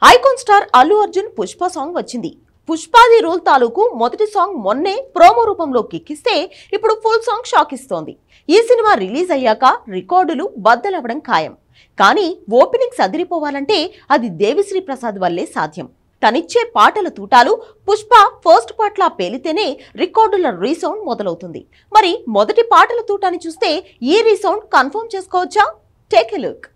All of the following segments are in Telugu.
icon star Allu Arjun Pushpa song వచ్చింది పుష్పాది రూల్ తాలూకు మొదటి సాంగ్ మొన్నే ప్రోమో రూపంలో కిక్కిస్తే ఇప్పుడు ఫుల్ సాంగ్ షాక్ ఇస్తోంది ఈ సినిమా రిలీజ్ అయ్యాక రికార్డులు బద్దలవ్వడం ఖాయం కానీ ఓపెనింగ్ సదిరిపోవాలంటే అది దేవిశ్రీ ప్రసాద్ వల్లే సాధ్యం తనిచ్చే పాటల తూటాలు పుష్ప ఫస్ట్ పార్ట్లా పేలితేనే రికార్డుల రీసౌండ్ మొదలవుతుంది మరి మొదటి పాటల తూటాన్ని చూస్తే ఈ రీసౌండ్ కన్ఫర్మ్ చేసుకోవచ్చా take a look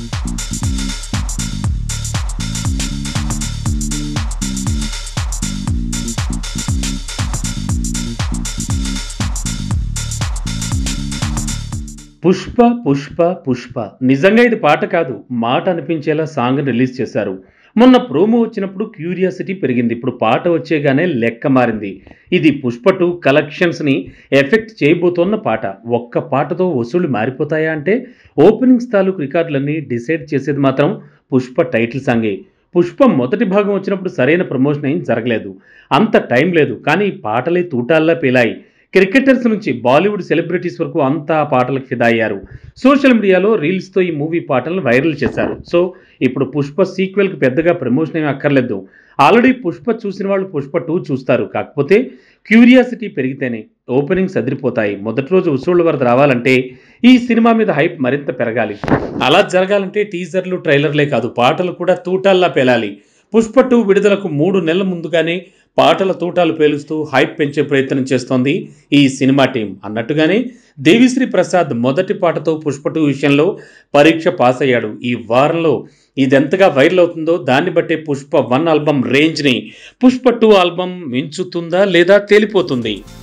Pushpa Pushpa Pushpa నిజంగా ఇది పాట కాదు మాట అనిపించేలా సాంగ్ రిలీజ్ చేశారు మొన్న ప్రోమో వచ్చినప్పుడు క్యూరియాసిటీ పెరిగింది ఇప్పుడు పాట వచ్చేగానే లెక్క మారింది ఇది పుష్ప టూ కలెక్షన్స్ని ఎఫెక్ట్ చేయబోతోన్న పాట ఒక్క పాటతో వసూళ్లు మారిపోతాయా అంటే ఓపెనింగ్స్ తాలూకు రికార్డులన్నీ డిసైడ్ చేసేది మాత్రం పుష్ప టైటిల్ సాంగే పుష్ప మొదటి భాగం వచ్చినప్పుడు సరైన ప్రమోషన్ ఏం జరగలేదు అంత టైం లేదు కానీ పాటలే తూటాల్లా పేలాయి క్రికెటర్స్ నుంచి బాలీవుడ్ సెలబ్రిటీస్ వరకు అంతా ఆ పాటలకు ఫిదా అయ్యారు సోషల్ మీడియాలో రీల్స్తో ఈ మూవీ పాటలను వైరల్ చేశారు సో ఇప్పుడు పుష్ప సీక్వెల్కి పెద్దగా ప్రమోషన్ ఏమీ అక్కర్లేదు ఆల్రెడీ పుష్ప చూసిన వాళ్ళు పుష్ప టూ చూస్తారు కాకపోతే క్యూరియాసిటీ పెరిగితేనే ఓపెనింగ్స్ అదిరిపోతాయి మొదటి రోజు వసూళ్ల వరద రావాలంటే ఈ సినిమా మీద హైప్ మరింత పెరగాలి అలా జరగాలంటే టీజర్లు ట్రైలర్లే కాదు పాటలు కూడా తూటాల్లా పేలాలి పుష్ప టూ విడుదలకు మూడు నెలల ముందుగానే పాటల తూటాలు పేలుస్తూ హైప్ పెంచే ప్రయత్నం చేస్తోంది ఈ సినిమా టీం అన్నట్టుగానే దేవిశ్రీ ప్రసాద్ మొదటి పాటతో పుష్ప టూ విషయంలో పరీక్ష పాస్ అయ్యాడు ఈ వారంలో ఇదెంతగా వైరల్ అవుతుందో దాన్ని బట్టే పుష్ప వన్ ఆల్బమ్ రేంజ్ని పుష్ప టూ ఆల్బమ్ మించుతుందా లేదా తేలిపోతుంది